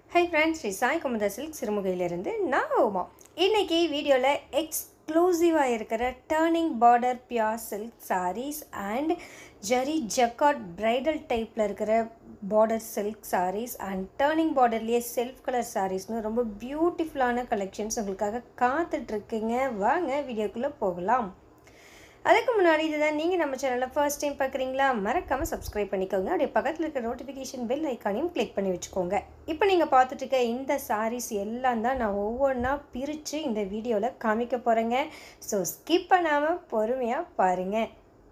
high friends Sri Sai Kumudha silk சிறுமுகையிலிருந்து நான் உமா இன்னைக்கு வீடியோவில் எக்ஸ்க்ளூசிவாக இருக்கிற turning border pure silk sarees and zari jacquard bridal டைப்பில் இருக்கிற border silk sarees and turning பார்டர்லேயே செல்ஃப் கலர் சாரீஸ்னு ரொம்ப பியூட்டிஃபுல்லான கலெக்ஷன்ஸ் உங்களுக்காக காத்துட்ருக்குங்க வாங்க வீடியோக்குள்ளே போகலாம் அதுக்கு முன்னாடி இதுதான் நீங்கள் நம்ம சேனலில் ஃபர்ஸ்ட் டைம் பார்க்குறீங்களா மறக்காமல் சப்ஸ்கிரைப் பண்ணிக்கோங்க அப்படியே பக்கத்தில் இருக்கிற நோட்டிஃபிகேஷன் பெல் ஐக்கானையும் கிளிக் பண்ணி வச்சுக்கோங்க இப்போ நீங்கள் பார்த்துட்டு இருக்க இந்த சாரீஸ் எல்லாம் தான் நான் ஒவ்வொன்றா பிரித்து இந்த வீடியோவில் காமிக்க போகிறேங்க ஸோ ஸ்கிப் பண்ணாமல் பொறுமையாக பாருங்கள்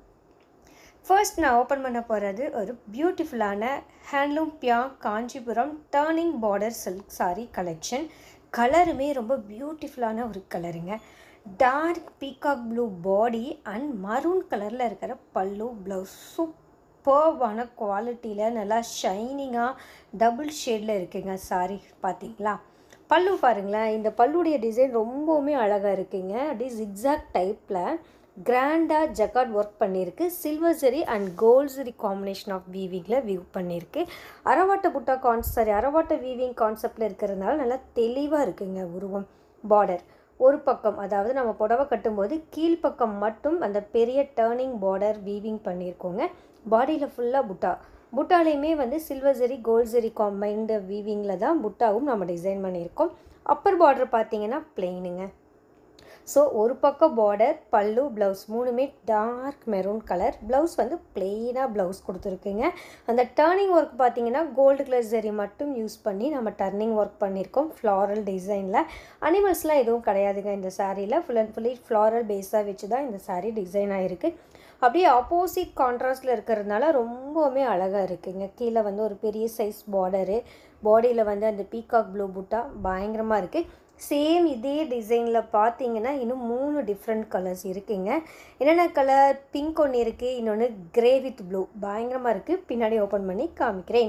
ஃபர்ஸ்ட் நான் ஓப்பன் பண்ண போகிறது ஒரு பியூட்டிஃபுல்லான handloom pure Kanchipuram turning border silk saree collection கலருமே ரொம்ப பியூட்டிஃபுல்லான ஒரு கலருங்க dark peacock blue body and maroon கலரில் இருக்கிற பல்லு ப்ளவுஸ் சூப்பர்வான குவாலிட்டியில் நல்லா ஷைனிங்காக டபுள் ஷேடில் இருக்குங்க சாரி பார்த்தீங்களா பல்லு பாருங்களேன் இந்த பல்லுடைய டிசைன் ரொம்பவுமே அழகாக இருக்குங்க அப்படியே ஜிக்ஸாக் டைப்பில் கிராண்டாக ஜக்காட் ஒர்க் பண்ணியிருக்கு silver zari and gold zari combination of வீவிங்கில் வியூ பண்ணியிருக்கு அரவாட்ட புட்டா கான்ஸ் சாரி அரவாட்ட வீவிங் கான்செப்டில் இருக்கிறதுனால நல்லா தெளிவாக இருக்குங்க உருவம் பார்டர் ஒரு பக்கம் அதாவது நம்ம புடவை கட்டும்போது கீழ்ப்பக்கம் மட்டும் அந்த பெரிய டேர்னிங் பார்டர் வீவிங் பண்ணியிருக்கோங்க பாடியில் ஃபுல்லாக புட்டா புட்டாலையுமே வந்து சில்வர் ஜெரி கோல்ட் ஜெரி காம்பைன்டு வீவிங்கில் தான் புட்டாவும் நம்ம டிசைன் பண்ணியிருக்கோம் அப்பர் பார்டர் பார்த்தீங்கன்னா பிளெயினுங்க ஸோ ஒரு பக்கம் பார்டர் பல்லு ப்ளவுஸ் மூணுமே டார்க் மெரூன் கலர் ப்ளவுஸ் வந்து பிளெயினாக ப்ளவுஸ் கொடுத்துருக்குங்க அந்த டர்னிங் ஒர்க் பார்த்தீங்கன்னா கோல்டு கலர் ஜெரி மட்டும் யூஸ் பண்ணி நம்ம டர்னிங் ஒர்க் பண்ணியிருக்கோம் ஃப்ளாரல் டிசைனில் அனிமல்ஸ்லாம் எதுவும் கிடையாதுங்க இந்த சாரியில் ஃபுல் அண்ட் ஃபுல்லி ஃப்ளாரல் பேஸாக வச்சு தான் இந்த சாரீ டிசைன் ஆகிருக்கு அப்படியே ஆப்போசிட் கான்ட்ராஸ்டில் இருக்கிறதுனால ரொம்பவுமே அழகாக இருக்குங்க கீழே வந்து ஒரு பெரிய சைஸ் பார்டரு பாடியில் வந்து அந்த பீகாக் ப்ளூ புட்டா பயங்கரமாக இருக்குது சேம் இதே டிசைனில் பார்த்தீங்கன்னா இன்னும் மூணு டிஃப்ரெண்ட் கலர்ஸ் இருக்குங்க என்னென்ன கலர் பிங்க் ஒன்று இருக்குது இன்னொன்று கிரே வித் ப்ளூ பயங்கரமாக இருக்குது பின்னாடி ஓப்பன் பண்ணி காமிக்கிறேன்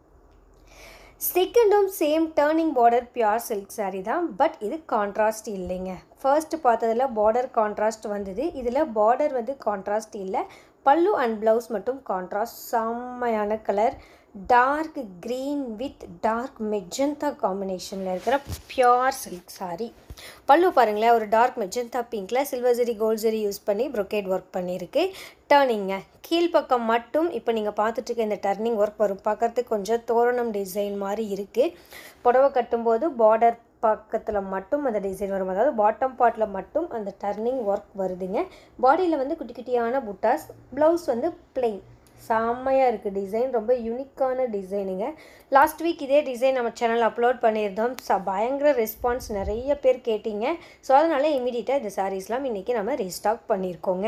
செகண்டும் same turning border pure silk saree தான் பட் இது கான்ட்ராஸ்ட் இல்லைங்க ஃபர்ஸ்ட் பார்த்ததில் பார்டர் கான்ட்ராஸ்ட் வந்தது இதில் பார்டர் வந்து கான்ட்ராஸ்ட் இல்லை பல்லு அண்ட் ப்ளவுஸ் மட்டும் கான்ட்ராஸ்ட் செம்மையான colour dark green with dark magenta காம்பினேஷனில் இருக்கிற பியோர் சில்க் saree பல்லு பாருங்களேன் ஒரு டார்க் மெஜந்தா பிங்க்கில் silver zari gold zari use பண்ணி ப்ரொக்கேட் ஒர்க் பண்ணியிருக்கு டேர்னிங்க கீழ்ப்பக்கம் மட்டும் இப்போ நீங்கள் பார்த்துட்டு இருக்க இந்த டர்னிங் ஒர்க் வரும் பார்க்கறதுக்கு கொஞ்சம் தோரணம் டிசைன் மாதிரி இருக்குது புடவை கட்டும்போது பார்டர் பக்கத்தில் மட்டும் அந்த டிசைன் வரும் அதாவது பாட்டம் பார்ட்டில் மட்டும் அந்த டர்னிங் ஒர்க் வருதுங்க பாடியில் வந்து குட்டி குட்டியான புட்டாஸ் ப்ளவுஸ் வந்து பிளெயின் செம்மையாக இருக்குது டிசைன் ரொம்ப யூனிக்கான டிசைனுங்க லாஸ்ட் வீக் இதே டிசைன் நம்ம சேனல் அப்லோட் பண்ணியிருந்தோம் ச பயங்கர ரெஸ்பான்ஸ் நிறைய பேர் கேட்டிங்க ஸோ அதனால் இமீடியட்டாக இந்த சாரீஸ்லாம் இன்றைக்கி நம்ம ரீஸ்டாக் பண்ணியிருக்கோங்க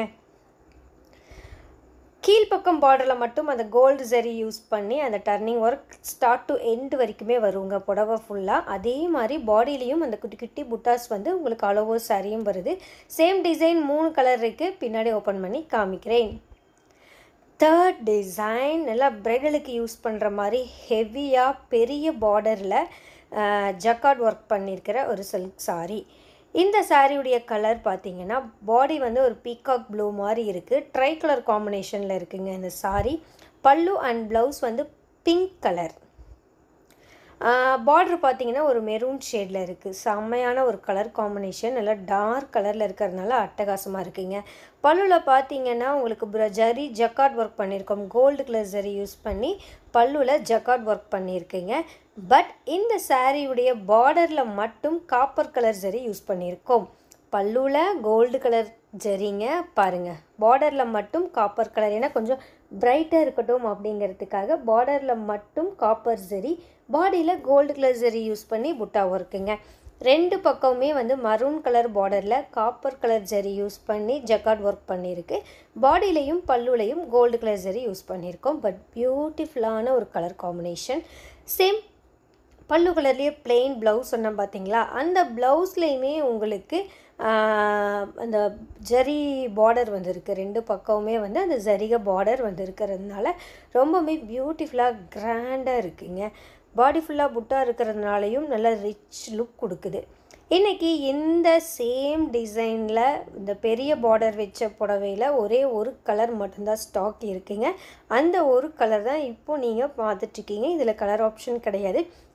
கீழ்ப்பக்கம் பார்டரில் மட்டும் அந்த கோல்டு ஜரி யூஸ் பண்ணி அந்த turning work start to end வரைக்குமே வருங்க புடவை ஃபுல்லாக அதே மாதிரி பாடியிலையும் அந்த குட்டி குட்டி புட்டாஸ் வந்து உங்களுக்கு அளவோ சரியும் வருது சேம் டிசைன் மூணு கலர் இருக்குது பின்னாடி ஓப்பன் பண்ணி காமிக்கிறேன் தேர்ட் டிசைன் நல்லா பிரைடலுக்கு யூஸ் பண்ணுற மாதிரி ஹெவியாக பெரிய பார்டரில் ஜக்கார்ட் ஒர்க் பண்ணியிருக்கிற ஒரு சில்க் saree இந்த சாரியுடைய கலர் பார்த்தீங்கன்னா பாடி வந்து ஒரு பீகாக் ப்ளூ மாதிரி இருக்குது ட்ரை கலர் காம்பினேஷனில் இருக்குங்க இந்த saree பல்லு அண்ட் ப்ளவுஸ் வந்து பிங்க் கலர் பார்டர் பார்த்தீங்கன்னா ஒரு மெரூன் ஷேடில் இருக்குது செம்மையான ஒரு கலர் காம்பினேஷன் நல்லா டார்க் கலரில் இருக்கிறதுனால அட்டகாசமாக இருக்குங்க பல்லுவில் பார்த்தீங்கன்னா உங்களுக்கு ப்ர ஜரி ஜக்காட் ஒர்க் பண்ணியிருக்கோம் கோல்டு கலர் ஜரி யூஸ் பண்ணி பல்லுவில் ஜக்காட் ஒர்க் பண்ணியிருக்கீங்க பட் இந்த சாரியுடைய பார்டரில் மட்டும் காப்பர் கலர் ஜரி யூஸ் பண்ணியிருக்கோம் பல்லுவில் கோல்டு கலர் ஜரிங்க பாருங்கள் பார்டரில் மட்டும் காப்பர் கலர் ஏன்னா கொஞ்சம் பிரைட்டாக இருக்கட்டும் அப்படிங்கிறதுக்காக பார்டரில் மட்டும் காப்பர் ஜரி பாடியில் கோல்டு கலர் ஜரி யூஸ் பண்ணி புட்டா ஒர்க்குங்க ரெண்டு பக்கமுமே வந்து மரூன் கலர் பார்டரில் காப்பர் கலர் ஜரி யூஸ் பண்ணி ஜக்காட் ஒர்க் பண்ணியிருக்கு பாடியிலையும் பல்லுலையும் கோல்டு கலர் ஜரி யூஸ் பண்ணியிருக்கோம் பட் பியூட்டிஃபுல்லான ஒரு கலர் காம்பினேஷன் சேம் பல்லு கலர்லேயே பிளெயின் ப்ளவுஸ் சொன்னேன் பார்த்தீங்களா அந்த ப்ளவுஸ்லேயுமே உங்களுக்கு அந்த ஜரி பார்டர் வந்திருக்கு ரெண்டு பக்கமுமே வந்து அந்த ஜரிகை பார்டர் வந்து இருக்கிறதுனால ரொம்பவுமே பியூட்டிஃபுல்லாக கிராண்டாக இருக்குங்க பாடி ஃபுல்லாக புட்டா இருக்கிறதுனாலையும் நல்ல ரிச் லுக் கொடுக்குது இன்றைக்கி இந்த சேம் டிசைனில் இந்த பெரிய பார்டர் வச்ச புடவையில் ஒரே ஒரு கலர் மட்டும்தான் ஸ்டாக் இருக்குங்க அந்த ஒரு கலர் தான் இப்போ நீங்கள் பார்த்துட்ருக்கீங்க இதில் கலர் ஆப்ஷன் கிடையாது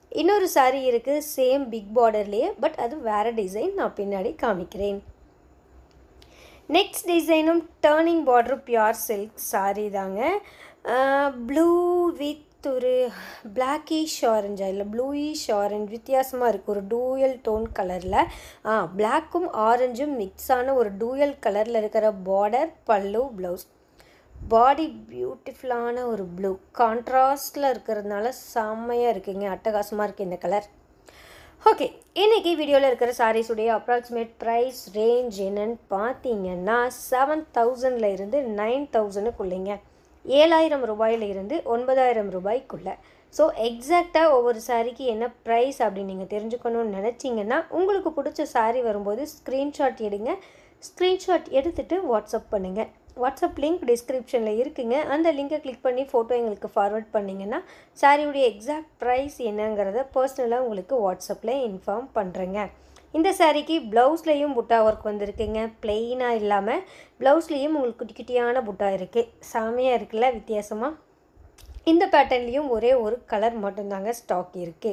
இன்னொரு saree இருக்குது சேம் பிக் பார்டர்லேயே பட் அது வேறு டிசைன் நான் பின்னாடி காமிக்கிறேன் நெக்ஸ்ட் டிசைனும் turning border pure silk saree தாங்க ப்ளூ வித் ஒரு பிளாக்கிஷ் ஆரஞ்சா இல்லை ப்ளூயிஷ் ஆரஞ்சு வித்தியாசமாக இருக்குது ஒரு டூயல் டோன் கலரில் ஆ பிளாக்கும் ஆரஞ்சும் மிக்ஸான ஒரு டூயல் கலரில் இருக்கிற பார்டர் பல்லு ப்ளவுஸ் பாடி பியூட்டிஃபுல்லான ஒரு ப்ளூ கான்ட்ராஸ்டில் இருக்கிறதுனால செம்மையாக இருக்குங்க அட்டகாசமாக இருக்குது இந்த கலர் ஓகே இன்றைக்கி வீடியோவில் இருக்கிற சாரீஸுடைய அப்ராக்சிமேட் ப்ரைஸ் ரேஞ்ச் என்னன்னு பார்த்தீங்கன்னா செவன் தௌசண்டில் இருந்து நைன் தௌசண்ட்க்குள்ளேங்க ஏழாயிரம் ரூபாயில இருந்து ஒன்பதாயிரம் ரூபாய்க்குள்ளே ஸோ எக்ஸாக்டாக ஒவ்வொரு சாரீக்கு என்ன ப்ரைஸ் அப்படின்னு நீங்கள் தெரிஞ்சுக்கணும்னு நினச்சிங்கன்னா உங்களுக்கு பிடிச்ச சாரீ வரும்போது ஸ்க்ரீன்ஷாட் எடுங்க ஸ்க்ரீன்ஷாட் எடுத்துகிட்டு வாட்ஸ்அப் பண்ணுங்கள் வாட்ஸ்அப் லிங்க் டிஸ்கிரிப்ஷனில் இருக்குங்க அந்த லிங்கை கிளிக் பண்ணி ஃபோட்டோ எங்களுக்கு ஃபார்வர்ட் பண்ணிங்கன்னா சாரியுடைய எக்ஸாக்ட் ப்ரைஸ் என்னங்கிறத பர்சனலாக உங்களுக்கு வாட்ஸ்அப்பில் இன்ஃபார்ம் பண்ணுறேங்க இந்த சாரீக்கு ப்ளவுஸ்லேயும் புட்டா ஒர்க் வந்திருக்குங்க பிளெயினாக இல்லாமல் ப்ளவுஸ்லேயும் உங்களுக்கு குட்டி குட்டியான புட்டா இருக்குது செமையாக இருக்குல்ல வித்தியாசமாக இந்த பேட்டர்ன்லேயும் ஒரே ஒரு கலர் மட்டும்தாங்க ஸ்டாக் இருக்குது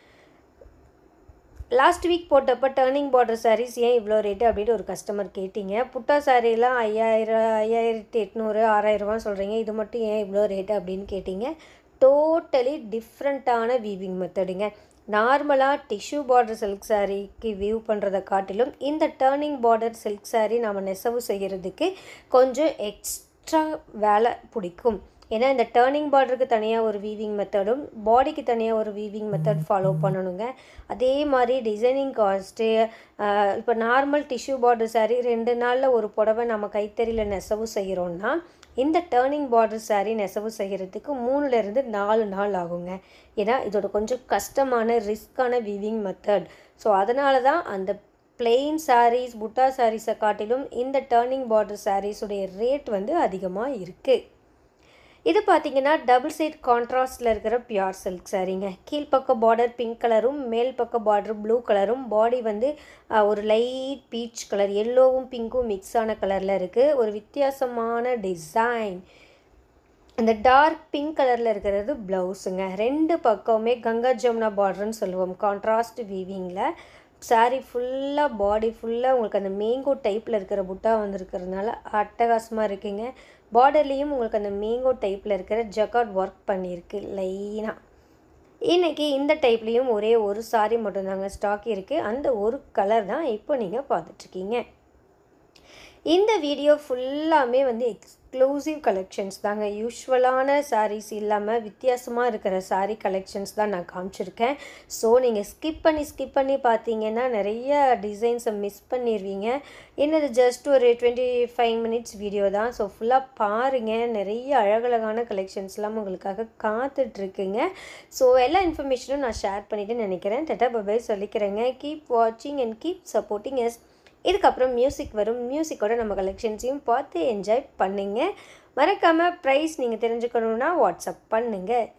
லாஸ்ட் வீக் போட்டப்போ டேர்னிங் பார்டர் சாரீஸ் ஏன் இவ்வளோ ரேட்டு அப்படின்னு ஒரு கஸ்டமர் கேட்டிங்க புட்டா சாரீலாம் ஐயாயிரம் ஐயாயிரத்தி எட்நூறு ஆறாயிரரூவா சொல்கிறீங்க இது மட்டும் ஏன் இவ்வளோ ரேட்டு அப்படின்னு கேட்டிங்க டோட்டலி டிஃப்ரெண்ட்டான வீவிங் மெத்தடுங்க நார்மலாக டிஷ்யூ பார்டர் சில்க் சாரீக்கு வியூ பண்ணுறதை காட்டிலும் இந்த டேர்னிங் பார்டர் சில்க் சாரீ நம்ம நெசவு செய்கிறதுக்கு கொஞ்சம் எக்ஸ்ட்ரா வேலை பிடிக்கும் ஏன்னா இந்த டேர்னிங் பார்டருக்கு தனியாக ஒரு வீவிங் மெத்தடும் பாடிக்கு தனியாக ஒரு வீவிங் மெத்தட் ஃபாலோ பண்ணணுங்க அதே மாதிரி டிசைனிங் காஸ்ட்டு இப்போ நார்மல் டிஷ்யூ பார்டர் சாரீ ரெண்டு நாளில் ஒரு புடவை நம்ம கைத்தறியில் நெசவு செய்கிறோன்னா இந்த டேர்னிங் பார்டர் சாரீ நெசவு செய்கிறதுக்கு மூணுலேருந்து நாலு நாள் ஆகுங்க ஏன்னா இதோட கொஞ்சம் கஷ்டமான ரிஸ்க்கான வீவிங் மெத்தட் ஸோ அதனால தான் அந்த பிளெயின் சாரீஸ் புட்டா சாரீஸை காட்டிலும் இந்த டேர்னிங் பார்டர் சாரீஸுடைய ரேட் வந்து அதிகமாக இருக்குது இது பார்த்தீங்கன்னா டபுள் சைட் கான்ட்ராஸ்டில் இருக்கிற பியூர் சில்க் சாரீங்க கீழ்ப்பக்க பார்டர் பிங்க் கலரும் மேல் பக்க பார்டர் ப்ளூ கலரும் பாடி வந்து அஹ், ஒரு லைட் பீச் கலர் எல்லோவும் பிங்க்கும் மிக்ஸ் ஆன கலரில் இருக்குது ஒரு வித்தியாசமான டிசைன் அந்த டார்க் பிங்க் கலரில் இருக்கிறது ப்ளவுஸுங்க ரெண்டு பக்கமுமே கங்கா ஜமுனா பார்டர்னு சொல்லுவோம் கான்ட்ராஸ்ட் வீவிங்கில் saree ஃபுல்லாக பாடி ஃபுல்லாக உங்களுக்கு அந்த மேங்கோ டைப்பில் இருக்கிற புட்டா வந்திருக்கிறதுனால அட்டகாசமாக இருக்குங்க பார்டர்லேயும் உங்களுக்கு அந்த மேங்கோ டைப்பில் இருக்கிற ஜக்காட் ஒர்க் பண்ணியிருக்கு லைனாக இன்றைக்கி இந்த டைப்லேயும் ஒரே ஒரு saree மட்டும்தாங்க ஸ்டாக் இருக்குது அந்த ஒரு கலர் தான் இப்போ நீங்கள் பார்த்துட்ருக்கீங்க இந்த வீடியோ ஃபுல்லாமே வந்து எக்ஸ்க்ளூசிவ் கலெக்ஷன்ஸ் தாங்க யூஸ்வலான sarees இல்லாமல் வித்தியாசமாக இருக்கிற saree கலெக்ஷன்ஸ் தான் நான் காமிச்சிருக்கேன் ஸோ நீங்கள் ஸ்கிப் பண்ணி ஸ்கிப் பண்ணி பார்த்தீங்கன்னா நிறைய டிசைன்ஸை மிஸ் பண்ணிடுவீங்க என்னது ஜஸ்ட் ஒரு டுவெண்ட்டி ஃபைவ் மினிட்ஸ் வீடியோ தான் ஸோ ஃபுல்லாக பாருங்கள் நிறைய அழகழகான கலெக்ஷன்ஸ்லாம் உங்களுக்காக காத்துட்ருக்குங்க ஸோ எல்லா இன்ஃபர்மேஷனும் நான் ஷேர் பண்ணிவிட்டு நினைக்கிறேன் டட்டா பபாய் சொல்லிக்கிறேங்க கீப் வாட்சிங் அண்ட் கீப் சப்போர்ட்டிங் எஸ் இதுக்கப்புறம் மியூசிக் வரும் மியூசிக்கோட நம்ம கலெக்ஷன்ஸையும் பார்த்து என்ஜாய் பண்ணுங்க மறக்காமல் ப்ரைஸ் நீங்கள் தெரிஞ்சுக்கணுன்னா வாட்ஸ்அப் பண்ணுங்கள்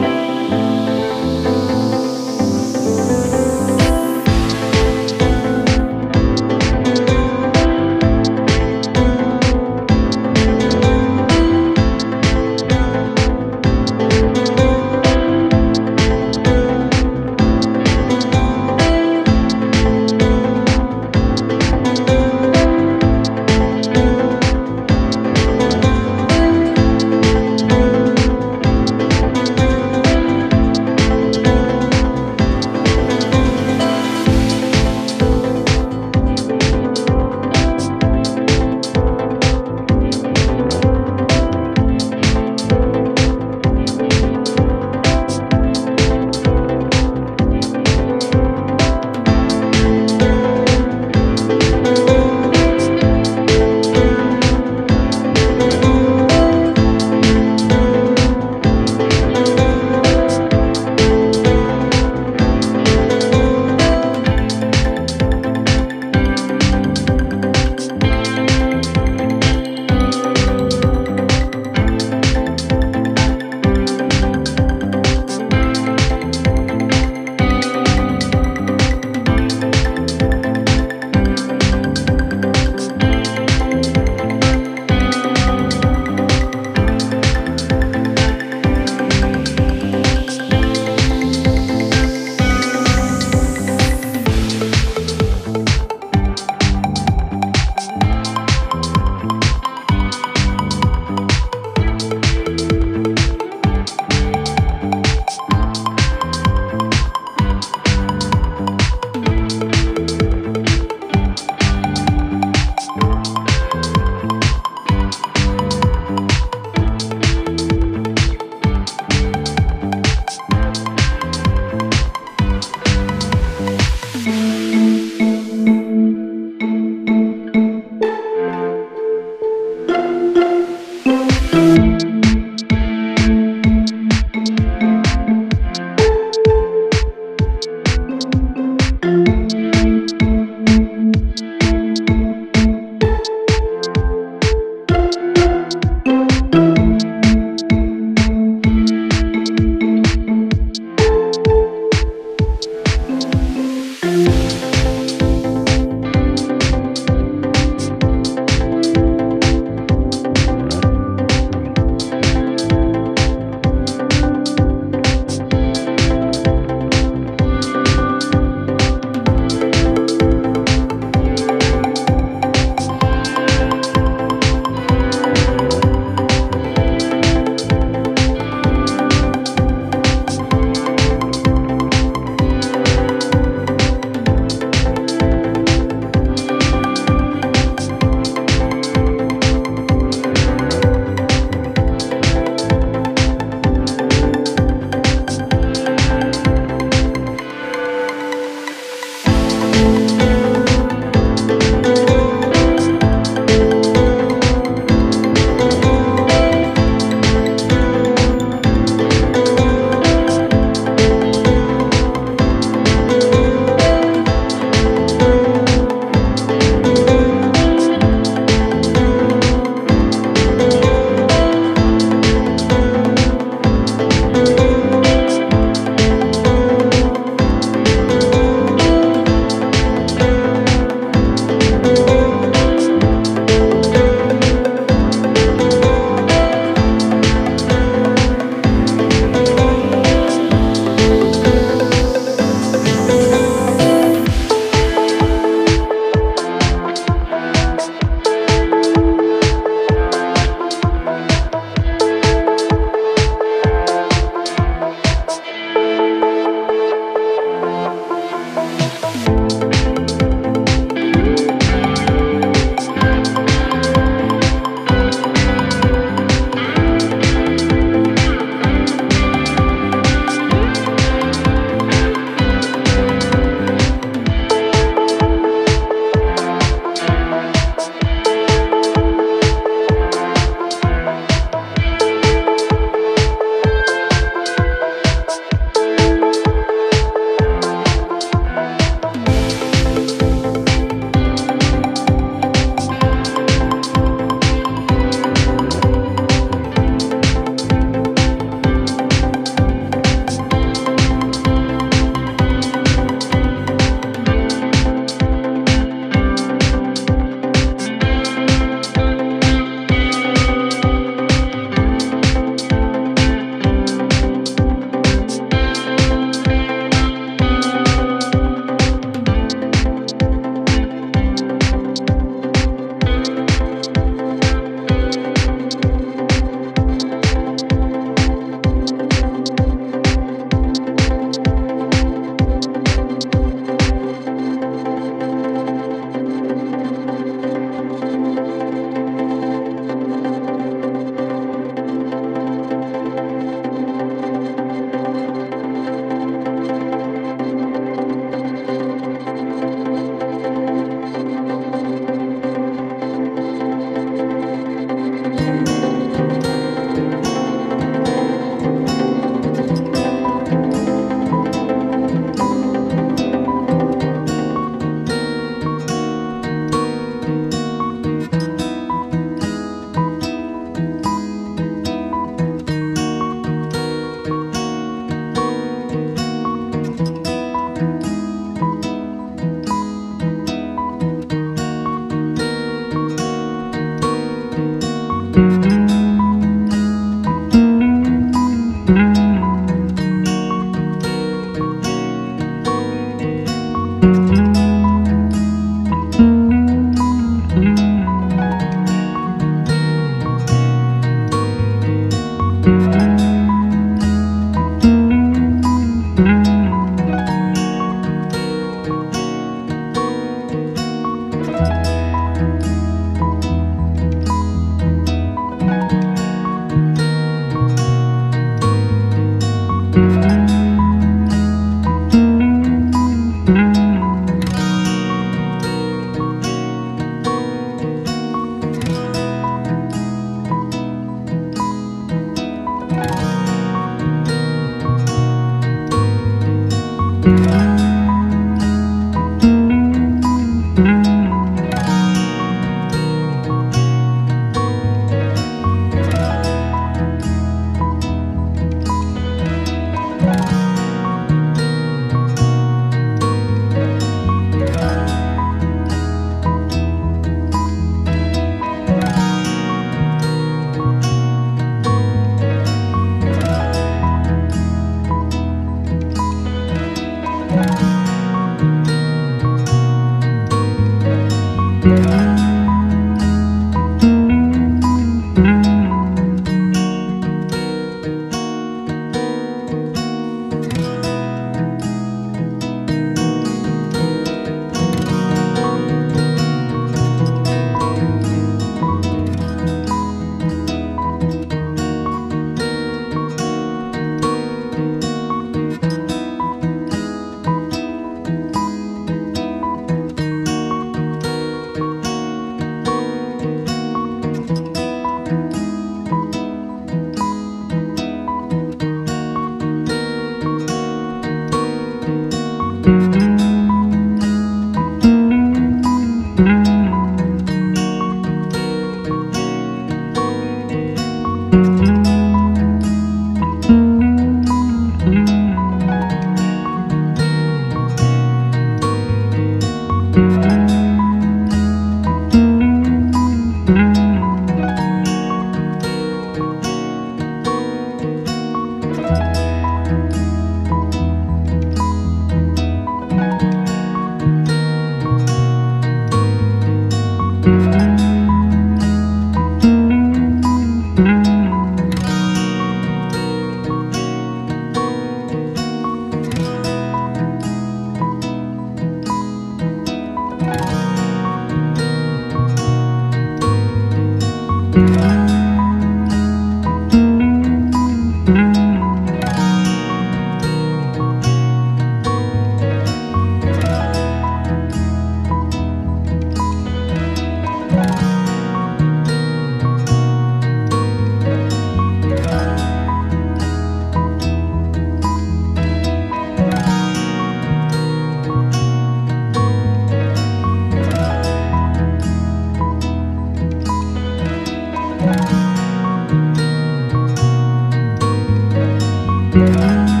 thank you